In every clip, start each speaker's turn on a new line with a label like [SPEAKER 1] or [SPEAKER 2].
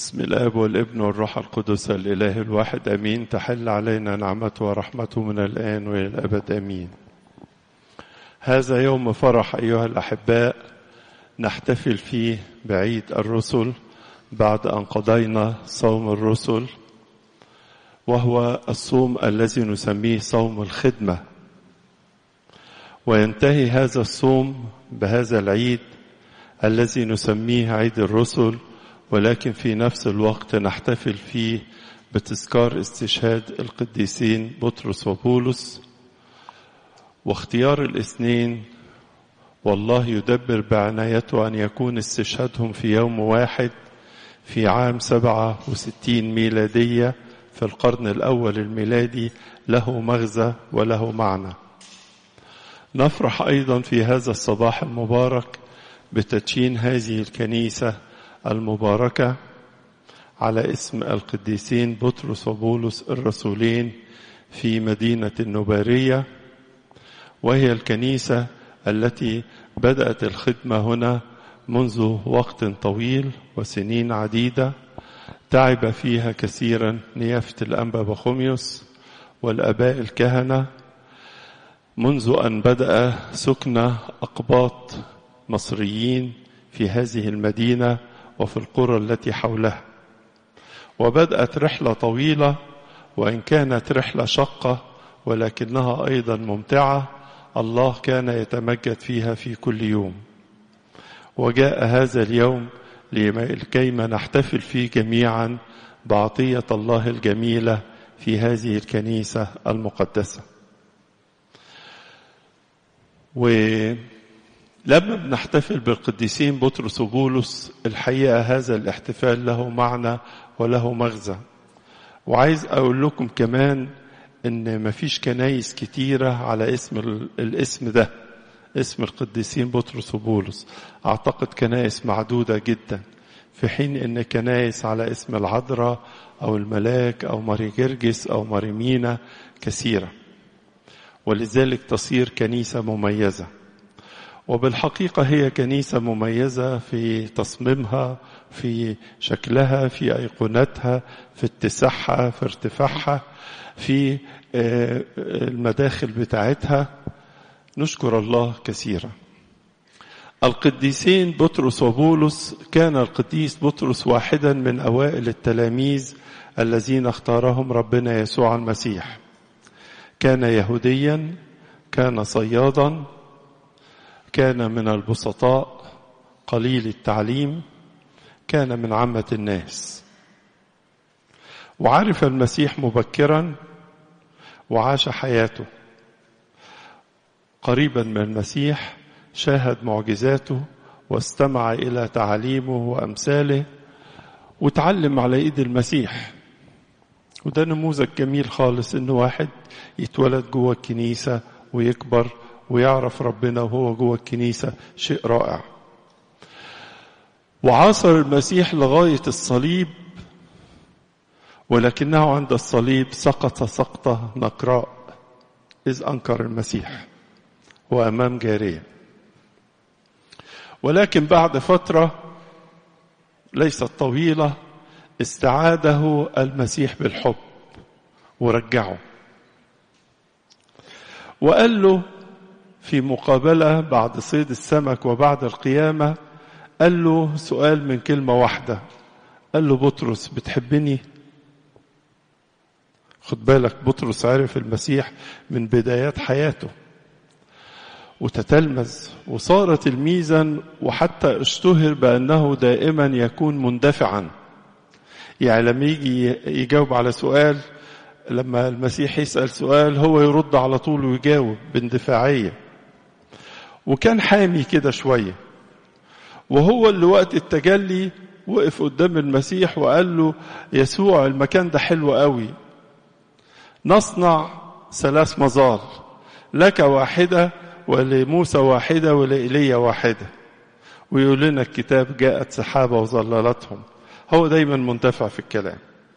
[SPEAKER 1] بسم الاب والابن والروح القدس الاله الواحد امين تحل علينا نعمته ورحمته من الان والى الابد امين هذا يوم فرح ايها الاحباء نحتفل فيه بعيد الرسل بعد ان قضينا صوم الرسل وهو الصوم الذي نسميه صوم الخدمه وينتهي هذا الصوم بهذا العيد الذي نسميه عيد الرسل ولكن في نفس الوقت نحتفل فيه بتذكار استشهاد القديسين بطرس وبولس واختيار الاثنين والله يدبر بعنايته أن يكون استشهادهم في يوم واحد في عام سبعة وستين ميلادية في القرن الأول الميلادي له مغزى وله معنى نفرح أيضا في هذا الصباح المبارك بتدشين هذه الكنيسة المباركة على اسم القديسين بطرس وبولس الرسولين في مدينة النبارية وهي الكنيسة التي بدأت الخدمة هنا منذ وقت طويل وسنين عديدة تعب فيها كثيرا نيافة الأنبا بخوميوس والأباء الكهنة منذ أن بدأ سكن أقباط مصريين في هذه المدينة وفي القرى التي حولها وبدأت رحلة طويلة وإن كانت رحلة شقة ولكنها أيضا ممتعة الله كان يتمجد فيها في كل يوم وجاء هذا اليوم لكيما نحتفل فيه جميعا بعطية الله الجميلة في هذه الكنيسة المقدسة ولما بنحتفل بالقديسين بطرس وبولس الحقيقة هذا الاحتفال له معنى وله مغزى وعايز أقول لكم كمان إن مفيش كنايس كتيرة على اسم الاسم ده اسم القديسين بطرس وبولس أعتقد كنايس معدودة جدا في حين إن كنايس على اسم العذراء أو الملاك أو ماري جرجس أو ماري مينا كثيرة ولذلك تصير كنيسة مميزة وبالحقيقة هي كنيسة مميزة في تصميمها في شكلها في أيقونتها في اتساعها في ارتفاعها في المداخل بتاعتها نشكر الله كثيرا القديسين بطرس وبولس كان القديس بطرس واحدا من أوائل التلاميذ الذين اختارهم ربنا يسوع المسيح كان يهوديا كان صيادا كان من البسطاء قليل التعليم كان من عامة الناس وعرف المسيح مبكرا وعاش حياته قريبا من المسيح شاهد معجزاته واستمع إلى تعاليمه وأمثاله وتعلم على إيد المسيح وده نموذج جميل خالص إن واحد يتولد جوه الكنيسة ويكبر ويعرف ربنا وهو جوه الكنيسة شيء رائع وعاصر المسيح لغاية الصليب ولكنه عند الصليب سقط سقطة نقراء إذ أنكر المسيح وأمام جارية ولكن بعد فترة ليست طويلة استعاده المسيح بالحب ورجعه وقال له في مقابلة بعد صيد السمك وبعد القيامة قال له سؤال من كلمة واحدة قال له بطرس بتحبني خد بالك بطرس عرف المسيح من بدايات حياته وتتلمذ وصار تلميذا وحتى اشتهر بأنه دائما يكون مندفعا يعني لما يجي يجاوب على سؤال لما المسيح يسأل سؤال هو يرد على طول ويجاوب باندفاعية وكان حامي كده شوية وهو اللي وقت التجلي وقف قدام المسيح وقال له يسوع المكان ده حلو قوي نصنع ثلاث مظال لك واحدة ولموسى واحدة ولإيليا واحدة ويقول لنا الكتاب جاءت سحابة وظللتهم هو دايما مندفع في الكلام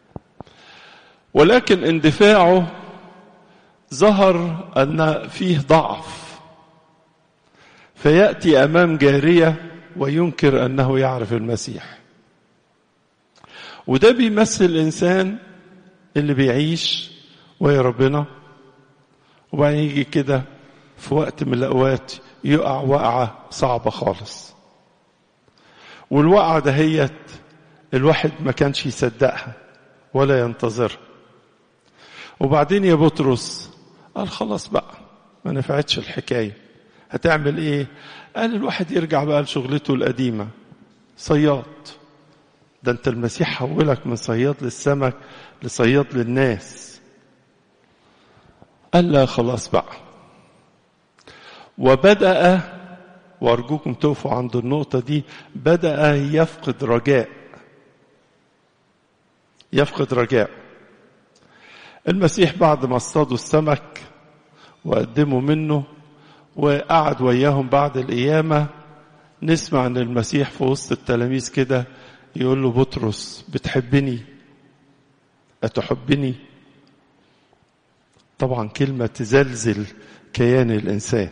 [SPEAKER 1] ولكن اندفاعه ظهر أن فيه ضعف فيأتي أمام جارية وينكر أنه يعرف المسيح وده بيمثل الإنسان اللي بيعيش ويا ربنا وبعدين يجي كده في وقت من الأوقات يقع وقعة صعبة خالص والوقعة دهيت الواحد ما كانش يصدقها ولا ينتظرها وبعدين يا بطرس قال خلاص بقى ما نفعتش الحكاية هتعمل ايه قال الواحد يرجع بقى لشغلته القديمة صياد ده انت المسيح حولك من صياد للسمك لصياد للناس قال لا خلاص بقى وبدأ وأرجوكم تقفوا عند النقطة دي بدأ يفقد رجاء يفقد رجاء المسيح بعد ما اصطادوا السمك وقدموا منه وقعد وياهم بعد القيامة نسمع ان المسيح في وسط التلاميذ كده يقول له بطرس بتحبني أتحبني طبعا كلمة تزلزل كيان الإنسان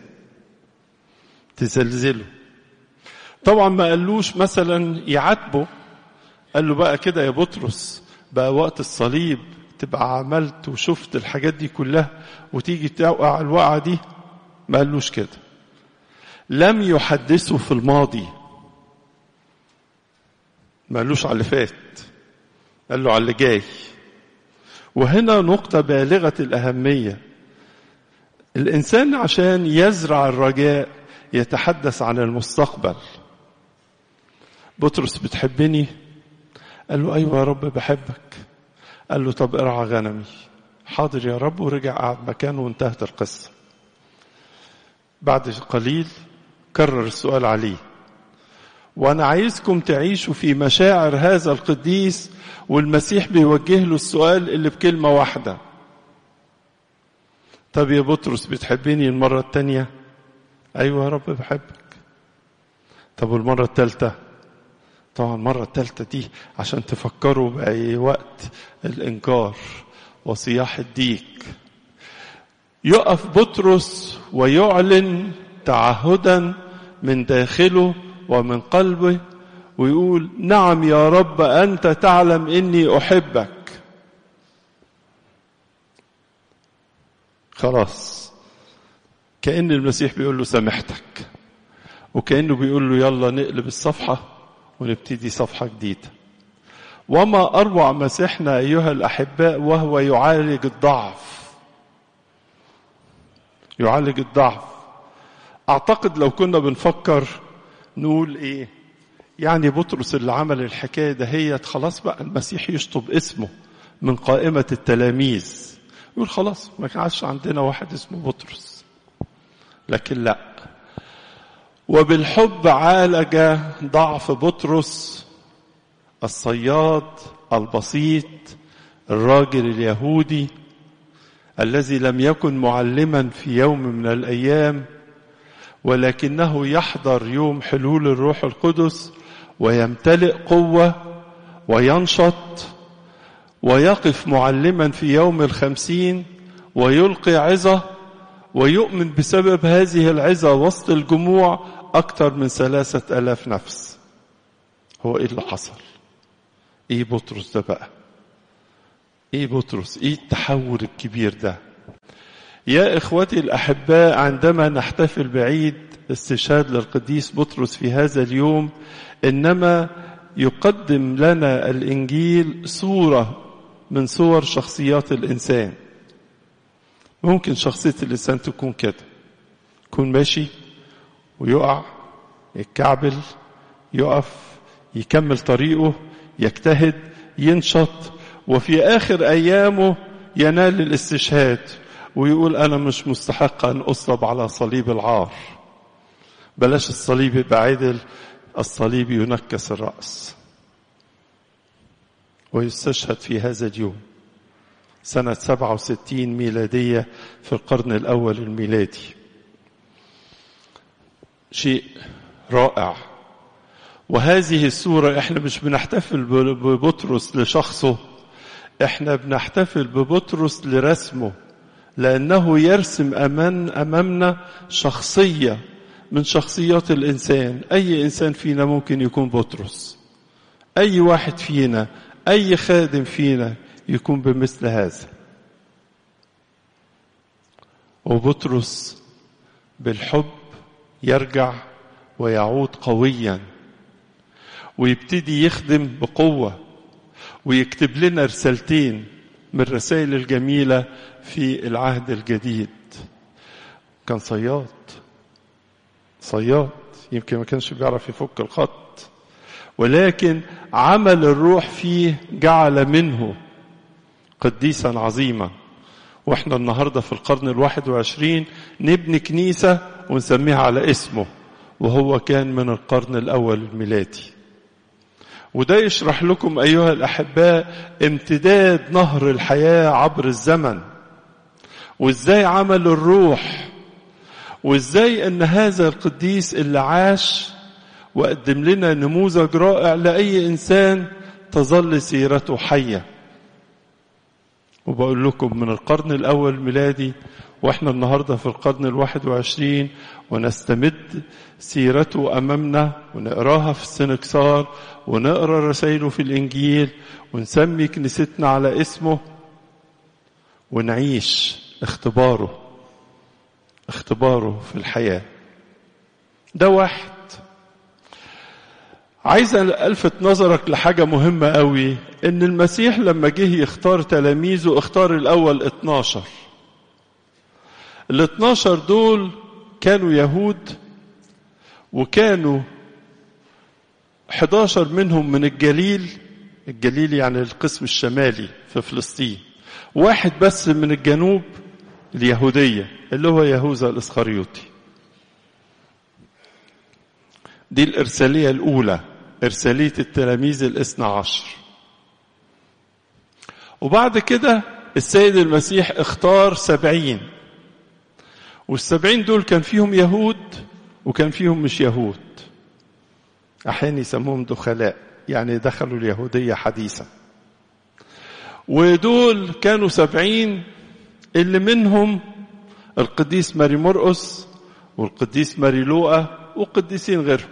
[SPEAKER 1] تزلزله طبعا ما قالوش مثلا يعاتبه قال له بقى كده يا بطرس بقى وقت الصليب تبقى عملت وشفت الحاجات دي كلها وتيجي توقع الوقعة دي ما قالوش كده لم يحدثه في الماضي ما قالوش على اللي فات قال له على اللي جاي وهنا نقطة بالغة الأهمية الإنسان عشان يزرع الرجاء يتحدث عن المستقبل بطرس بتحبني قال له أيوة يا رب بحبك قال له طب ارعى غنمي حاضر يا رب ورجع قعد مكانه وانتهت القصة بعد قليل كرر السؤال عليه وانا عايزكم تعيشوا في مشاعر هذا القديس والمسيح بيوجه له السؤال اللي بكلمة واحدة طب يا بطرس بتحبني المرة التانية ايوه يا رب بحبك طب والمرة التالتة طبعا المرة التالتة دي عشان تفكروا بأي وقت الإنكار وصياح الديك يقف بطرس ويعلن تعهدا من داخله ومن قلبه ويقول نعم يا رب أنت تعلم إني أحبك خلاص كأن المسيح بيقول له سامحتك وكأنه بيقول له يلا نقلب الصفحة ونبتدي صفحة جديدة وما أروع مسيحنا أيها الأحباء وهو يعالج الضعف يعالج الضعف أعتقد لو كنا بنفكر نقول إيه يعني بطرس اللي عمل الحكاية دهيت خلاص بقى المسيح يشطب اسمه من قائمة التلاميذ يقول خلاص ما كانش عندنا واحد اسمه بطرس لكن لا وبالحب عالج ضعف بطرس الصياد البسيط الراجل اليهودي الذي لم يكن معلما في يوم من الايام ولكنه يحضر يوم حلول الروح القدس ويمتلئ قوه وينشط ويقف معلما في يوم الخمسين ويلقي عظه ويؤمن بسبب هذه العظة وسط الجموع أكثر من ثلاثة ألاف نفس هو إيه اللي حصل إيه بطرس ده بقى إيه بطرس إيه التحول الكبير ده يا إخوتي الأحباء عندما نحتفل بعيد استشهاد للقديس بطرس في هذا اليوم إنما يقدم لنا الإنجيل صورة من صور شخصيات الإنسان ممكن شخصية الإنسان تكون كده يكون ماشي ويقع يتكعبل يقف يكمل طريقه يجتهد ينشط وفي آخر أيامه ينال الاستشهاد ويقول أنا مش مستحق أن أصلب على صليب العار بلاش الصليب يبقى عدل الصليب ينكس الرأس ويستشهد في هذا اليوم سنة 67 ميلادية في القرن الأول الميلادي شيء رائع وهذه الصورة احنا مش بنحتفل ببطرس لشخصه احنا بنحتفل ببطرس لرسمه لأنه يرسم أمان أمامنا شخصية من شخصيات الإنسان أي إنسان فينا ممكن يكون بطرس أي واحد فينا أي خادم فينا يكون بمثل هذا وبطرس بالحب يرجع ويعود قويا ويبتدي يخدم بقوة ويكتب لنا رسالتين من الرسائل الجميلة في العهد الجديد كان صياد صياد يمكن ما كانش بيعرف يفك الخط ولكن عمل الروح فيه جعل منه قديسا عظيما واحنا النهارده في القرن الواحد وعشرين نبني كنيسة ونسميها على اسمه وهو كان من القرن الأول الميلادي وده يشرح لكم أيها الأحباء امتداد نهر الحياة عبر الزمن وازاي عمل الروح وازاي ان هذا القديس اللي عاش وقدم لنا نموذج رائع لأي إنسان تظل سيرته حية وبقول لكم من القرن الأول الميلادي واحنا النهاردة في القرن الواحد وعشرين ونستمد سيرته أمامنا ونقراها في السنكسار ونقرا رسائله في الإنجيل ونسمي كنيستنا على اسمه ونعيش اختباره اختباره في الحياة ده واحد عايز الفت نظرك لحاجة مهمة قوي ان المسيح لما جه يختار تلاميذه اختار الاول 12 ال 12 دول كانوا يهود وكانوا 11 منهم من الجليل الجليل يعني القسم الشمالي في فلسطين واحد بس من الجنوب اليهودية اللي هو يهوذا الإسخريوطي دي الإرسالية الأولى إرسالية التلاميذ الاثنى عشر وبعد كده السيد المسيح اختار سبعين والسبعين دول كان فيهم يهود وكان فيهم مش يهود أحيانا يسموهم دخلاء يعني دخلوا اليهودية حديثا ودول كانوا سبعين اللي منهم القديس ماري مرقس والقديس ماري لوقا وقديسين غيرهم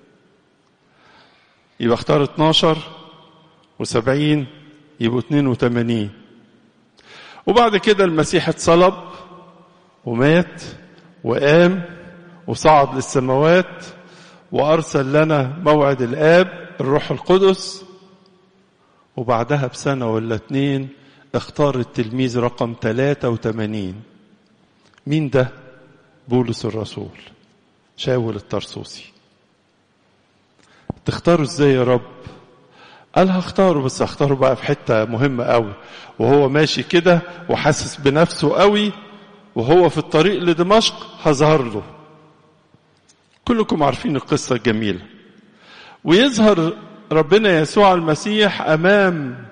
[SPEAKER 1] يبقى اختار 12 و70 يبقوا 82 وبعد كده المسيح اتصلب ومات وقام وصعد للسماوات وارسل لنا موعد الاب الروح القدس وبعدها بسنه ولا اتنين اختار التلميذ رقم 83 مين ده بولس الرسول شاول الترسوسي تختاروا ازاي يا رب قال هختاره بس هختاره بقى في حتة مهمة قوي وهو ماشي كده وحاسس بنفسه قوي وهو في الطريق لدمشق هظهر له كلكم عارفين القصة الجميلة ويظهر ربنا يسوع المسيح أمام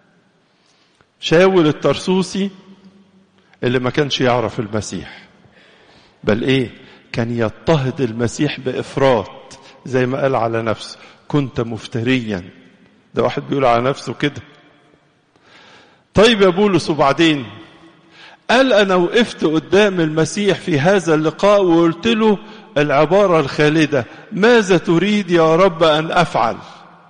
[SPEAKER 1] شاول الترسوسي اللي ما كانش يعرف المسيح بل ايه كان يضطهد المسيح بإفراط زي ما قال على نفسه كنت مفتريا ده واحد بيقول على نفسه كده طيب يا بولس وبعدين قال أنا وقفت قدام المسيح في هذا اللقاء وقلت له العبارة الخالدة ماذا تريد يا رب أن أفعل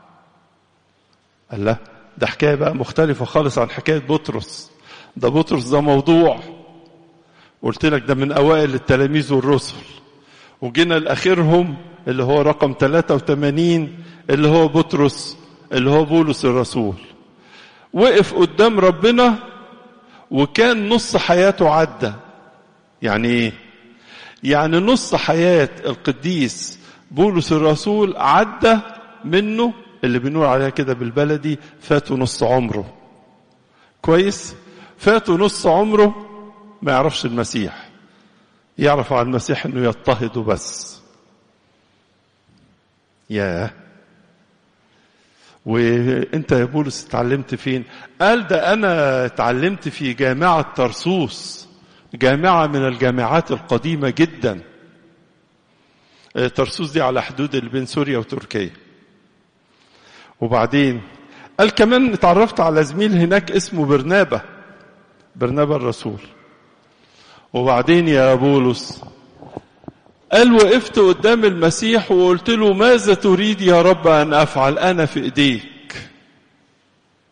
[SPEAKER 1] قال لا ده حكاية بقى مختلفة خالص عن حكاية بطرس ده بطرس ده موضوع قلت لك ده من أوائل التلاميذ والرسل وجينا لآخرهم اللي هو رقم 83 اللي هو بطرس اللي هو بولس الرسول وقف قدام ربنا وكان نص حياته عدى يعني ايه يعني نص حياة القديس بولس الرسول عدى منه اللي بنقول عليها كده بالبلدي فاتوا نص عمره كويس فاتوا نص عمره ما يعرفش المسيح يعرف عن المسيح انه يضطهد بس ياه وانت يا بولس اتعلمت فين قال ده انا اتعلمت في جامعة ترسوس جامعة من الجامعات القديمة جدا ترسوس دي على حدود اللي بين سوريا وتركيا وبعدين قال كمان اتعرفت على زميل هناك اسمه برنابة برنابة الرسول وبعدين يا بولس قال وقفت قدام المسيح وقلت له ماذا تريد يا رب أن أفعل أنا في إيديك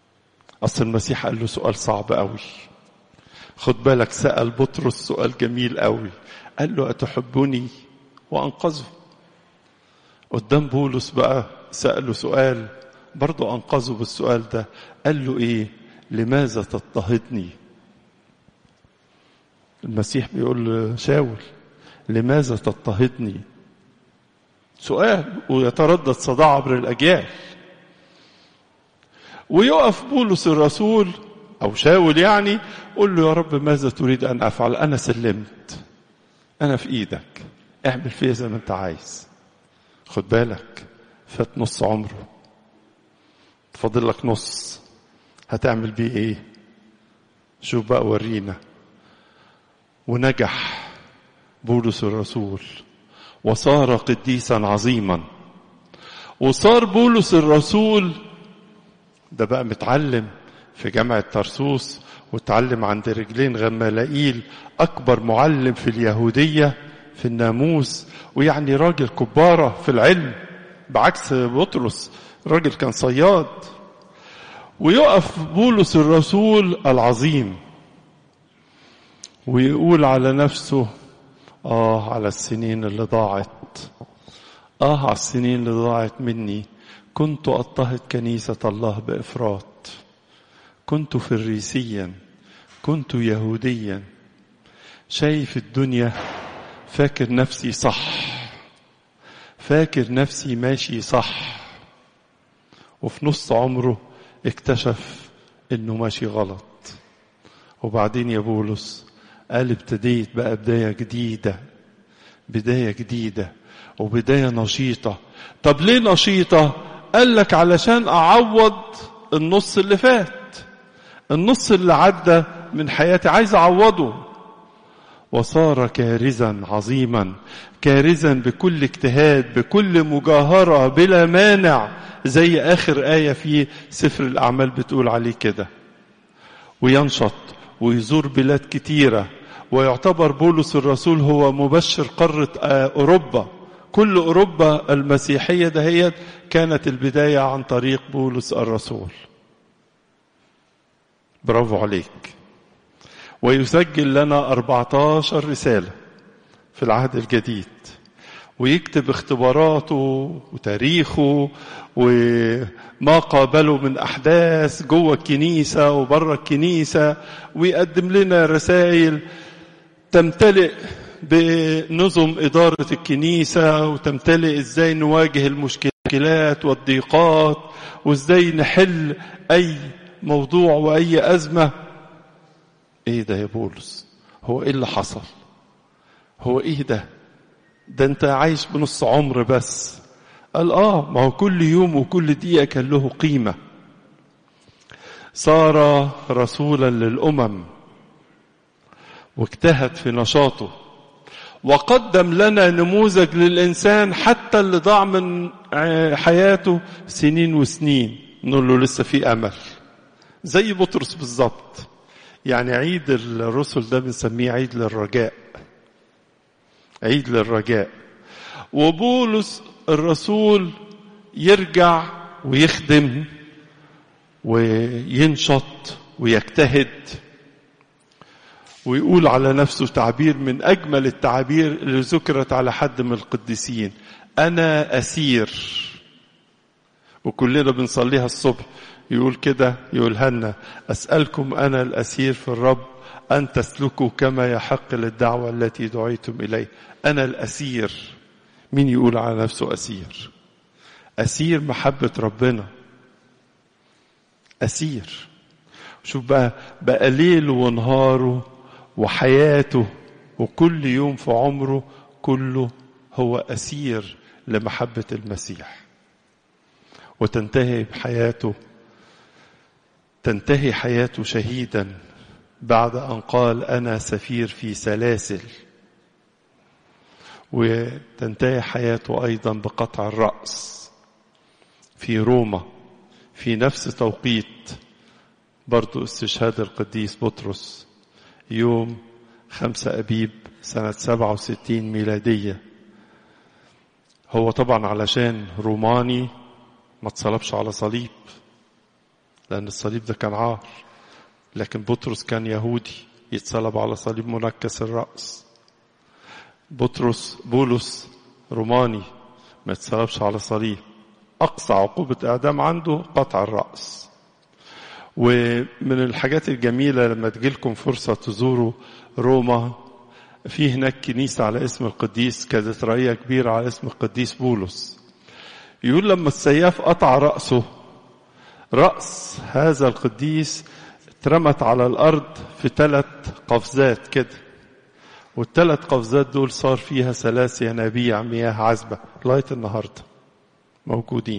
[SPEAKER 1] أصل المسيح قال له سؤال صعب قوي خد بالك سأل بطرس سؤال جميل قوي قال له أتحبني وأنقذه قدام بولس بقى سأله سؤال برضه أنقذه بالسؤال ده قال له إيه لماذا تضطهدني المسيح بيقول شاول لماذا تضطهدني سؤال ويتردد صدى عبر الأجيال ويقف بولس الرسول أو شاول يعني قول له يا رب ماذا تريد أن أفعل أنا سلمت أنا في إيدك اعمل فيا زي ما أنت عايز خد بالك فات نص عمره فاضل لك نص هتعمل بيه ايه شوف بقى ورينا ونجح بولس الرسول وصار قديسا عظيما وصار بولس الرسول ده بقى متعلم في جامعة ترسوس وتعلم عند رجلين غمالائيل أكبر معلم في اليهودية في الناموس ويعني راجل كبارة في العلم بعكس بطرس راجل كان صياد ويقف بولس الرسول العظيم ويقول على نفسه آه على السنين اللي ضاعت آه على السنين اللي ضاعت مني كنت أضطهد كنيسة الله بإفراط كنت فريسيا كنت يهوديا شايف الدنيا فاكر نفسي صح فاكر نفسي ماشي صح وفي نص عمره اكتشف انه ماشي غلط وبعدين يا بولس قال ابتديت بقى بداية جديدة بداية جديدة وبداية نشيطة طب ليه نشيطة قال لك علشان اعوض النص اللي فات النص اللي عدى من حياتي عايز اعوضه وصار كارزا عظيما كارزا بكل اجتهاد بكل مجاهرة بلا مانع زي آخر آية في سفر الأعمال بتقول عليه كده وينشط ويزور بلاد كتيرة ويعتبر بولس الرسول هو مبشر قارة أوروبا كل أوروبا المسيحية دهيت كانت البداية عن طريق بولس الرسول برافو عليك ويسجل لنا 14 رسالة في العهد الجديد ويكتب اختباراته وتاريخه وما قابله من أحداث جوه الكنيسة وبره الكنيسة ويقدم لنا رسائل تمتلئ بنظم إدارة الكنيسة وتمتلئ إزاي نواجه المشكلات والضيقات وإزاي نحل أي موضوع وأي أزمة ايه ده يا بولس هو ايه اللي حصل هو ايه ده ده انت عايش بنص عمر بس قال اه ما هو كل يوم وكل دقيقة كان له قيمة صار رسولا للأمم واجتهد في نشاطه وقدم لنا نموذج للإنسان حتى اللي ضاع من حياته سنين وسنين نقول له لسه في أمل زي بطرس بالظبط يعني عيد الرسل ده بنسميه عيد للرجاء عيد للرجاء وبولس الرسول يرجع ويخدم وينشط ويجتهد ويقول على نفسه تعبير من أجمل التعابير اللي ذكرت على حد من القديسين أنا أسير وكلنا بنصليها الصبح يقول كده يقول هنا أسألكم أنا الأسير في الرب أن تسلكوا كما يحق للدعوة التي دعيتم إليه أنا الأسير مين يقول على نفسه أسير أسير محبة ربنا أسير شوف بقى بقى ليله ونهاره وحياته وكل يوم في عمره كله هو أسير لمحبة المسيح وتنتهي بحياته تنتهي حياته شهيدا بعد ان قال انا سفير في سلاسل وتنتهي حياته ايضا بقطع الراس في روما في نفس توقيت برضو استشهاد القديس بطرس يوم خمسة أبيب سنة سبعة وستين ميلادية هو طبعا علشان روماني ما اتصلبش على صليب لأن الصليب ده كان عار لكن بطرس كان يهودي يتصلب على صليب منكس الرأس بطرس بولس روماني ما يتصلبش على صليب أقصى عقوبة إعدام عنده قطع الرأس ومن الحاجات الجميلة لما تجيلكم فرصة تزوروا روما في هناك كنيسة على اسم القديس كاتدرائية كبيرة على اسم القديس بولس يقول لما السياف قطع رأسه رأس هذا القديس اترمت على الأرض في ثلاث قفزات كده والثلاث قفزات دول صار فيها ثلاث ينابيع مياه عذبة لغاية النهاردة موجودين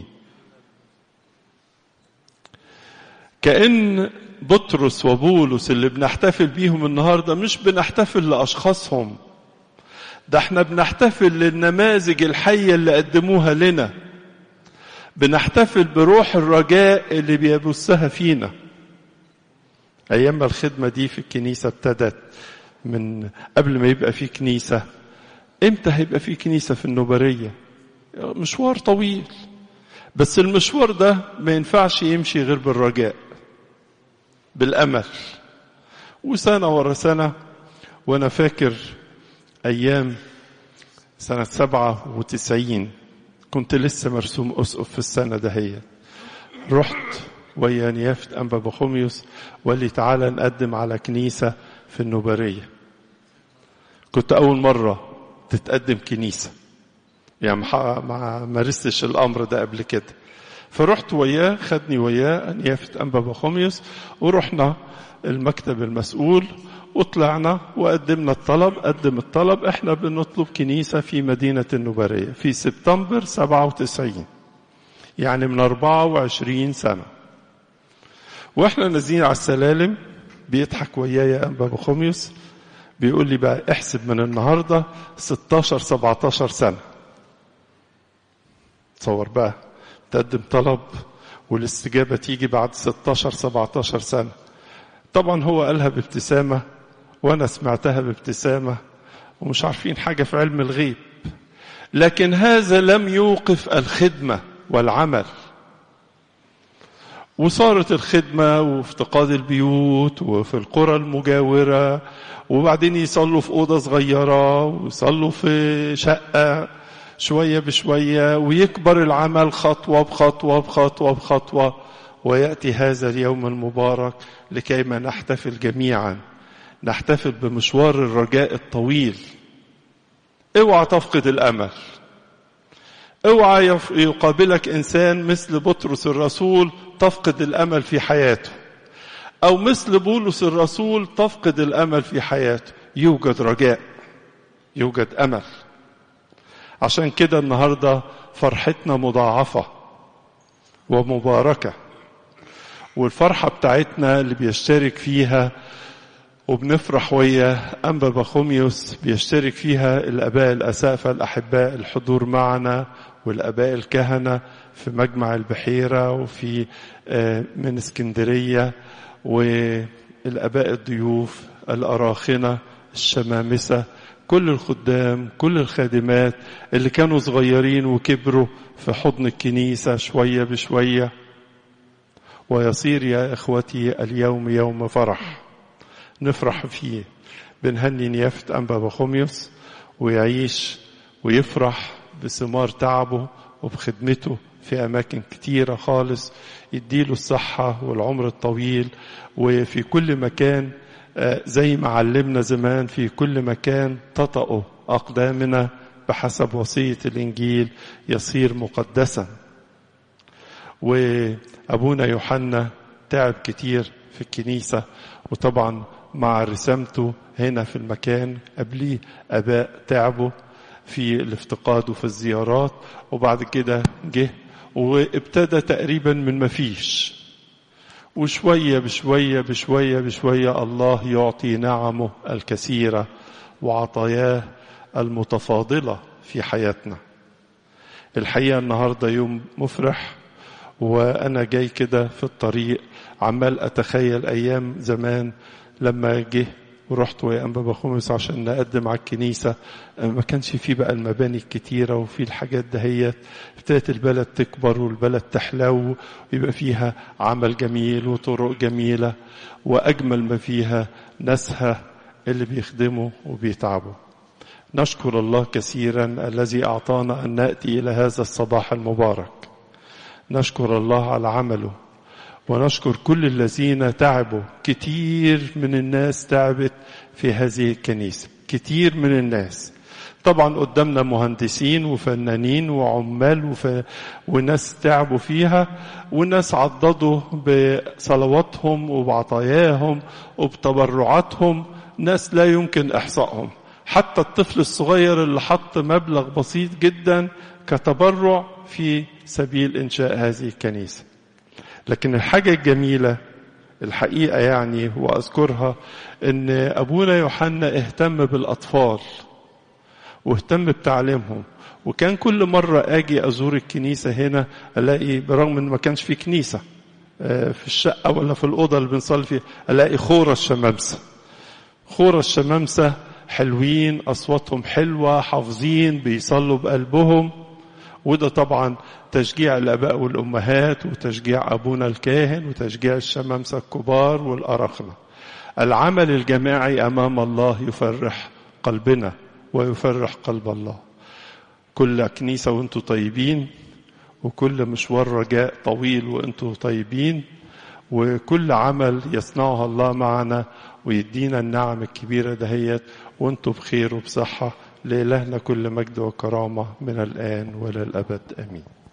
[SPEAKER 1] كأن بطرس وبولس اللي بنحتفل بيهم النهارده مش بنحتفل لاشخاصهم ده احنا بنحتفل للنماذج الحيه اللي قدموها لنا بنحتفل بروح الرجاء اللي بيبثها فينا ايام ما الخدمه دي في الكنيسه ابتدت من قبل ما يبقى في كنيسه امتى هيبقى في كنيسه في النوبريه مشوار طويل بس المشوار ده ما ينفعش يمشي غير بالرجاء بالأمل وسنة ورا سنة وأنا فاكر أيام سنة سبعة وتسعين كنت لسه مرسوم أسقف في السنة دهية رحت ويا نيافة أنبا بخوميوس وقال لي تعالى نقدم على كنيسة في النوبرية كنت أول مرة تتقدم كنيسة يعني ما مارستش الأمر ده قبل كده فرحت وياه خدني وياه نيافة أنبا بخوميوس ورحنا المكتب المسؤول وطلعنا وقدمنا الطلب قدم الطلب احنا بنطلب كنيسة في مدينة النبارية في سبتمبر 97 يعني من 24 سنة واحنا نازلين على السلالم بيضحك ويايا أنبا بخوميوس بيقول لي بقى احسب من النهاردة 16 17 سنة تصور بقى تقدم طلب والاستجابة تيجي بعد 16 17 سنة طبعا هو قالها بابتسامة وأنا سمعتها بابتسامة ومش عارفين حاجة في علم الغيب لكن هذا لم يوقف الخدمة والعمل وصارت الخدمة وافتقاد البيوت وفي القرى المجاورة وبعدين يصلوا في أوضة صغيرة ويصلوا في شقة شوية بشوية ويكبر العمل خطوة بخطوة بخطوة بخطوة ويأتي هذا اليوم المبارك لكيما نحتفل جميعا نحتفل بمشوار الرجاء الطويل اوعى تفقد الأمل اوعى يقابلك إنسان مثل بطرس الرسول تفقد الأمل في حياته أو مثل بولس الرسول تفقد الأمل في حياته يوجد رجاء يوجد أمل عشان كده النهاردة فرحتنا مضاعفة ومباركة والفرحة بتاعتنا اللي بيشترك فيها وبنفرح ويا أنبا بخوميوس بيشترك فيها الآباء الأسافة الأحباء الحضور معنا والآباء الكهنة في مجمع البحيرة وفي من اسكندرية والآباء الضيوف الأراخنة الشمامسة كل الخدام كل الخادمات اللي كانوا صغيرين وكبروا في حضن الكنيسة شوية بشوية ويصير يا إخوتي اليوم يوم فرح نفرح فيه بنهني نيافة أنبا بخوميوس ويعيش ويفرح بثمار تعبه وبخدمته في أماكن كتيرة خالص يديله الصحة والعمر الطويل وفي كل مكان زي ما علمنا زمان في كل مكان تطأ أقدامنا بحسب وصية الإنجيل يصير مقدسا وأبونا يوحنا تعب كتير في الكنيسة وطبعا مع رسامته هنا في المكان قبليه أباء تعبوا في الافتقاد وفي الزيارات وبعد كده جه وابتدى تقريبا من مفيش وشوية بشوية بشوية بشوية الله يعطي نعمه الكثيرة وعطاياه المتفاضلة في حياتنا الحقيقة النهاردة يوم مفرح وأنا جاي كده في الطريق عمال أتخيل أيام زمان لما جه ورحت ويا أنبا خمس عشان نقدم على الكنيسة ما كانش فيه بقى المباني الكتيرة وفي الحاجات دهيت ابتدت البلد تكبر والبلد تحلو ويبقى فيها عمل جميل وطرق جميلة وأجمل ما فيها ناسها اللي بيخدموا وبيتعبوا نشكر الله كثيرا الذي أعطانا أن نأتي إلى هذا الصباح المبارك نشكر الله على عمله ونشكر كل الذين تعبوا كتير من الناس تعبت في هذه الكنيسة كتير من الناس طبعا قدامنا مهندسين وفنانين وعمال وف... وناس تعبوا فيها وناس عضدوا بصلواتهم وبعطاياهم وبتبرعاتهم ناس لا يمكن إحصائهم حتى الطفل الصغير اللي حط مبلغ بسيط جدا كتبرع في سبيل إنشاء هذه الكنيسة لكن الحاجة الجميلة الحقيقة يعني وأذكرها أن أبونا يوحنا اهتم بالأطفال واهتم بتعليمهم وكان كل مرة أجي أزور الكنيسة هنا ألاقي برغم أن ما كانش في كنيسة في الشقة ولا في الأوضة اللي بنصلي فيها ألاقي خورة الشمامسة خورة الشمامسة حلوين أصواتهم حلوة حافظين بيصلوا بقلبهم وده طبعا تشجيع الآباء والأمهات وتشجيع أبونا الكاهن وتشجيع الشمامسة الكبار والأرخنة العمل الجماعي أمام الله يفرح قلبنا ويفرح قلب الله كل كنيسة وانتم طيبين وكل مشوار رجاء طويل وانتم طيبين وكل عمل يصنعها الله معنا ويدينا النعم الكبيرة دهيت وانتم بخير وبصحة لإلهنا كل مجد وكرامة من الآن وللأبد آمين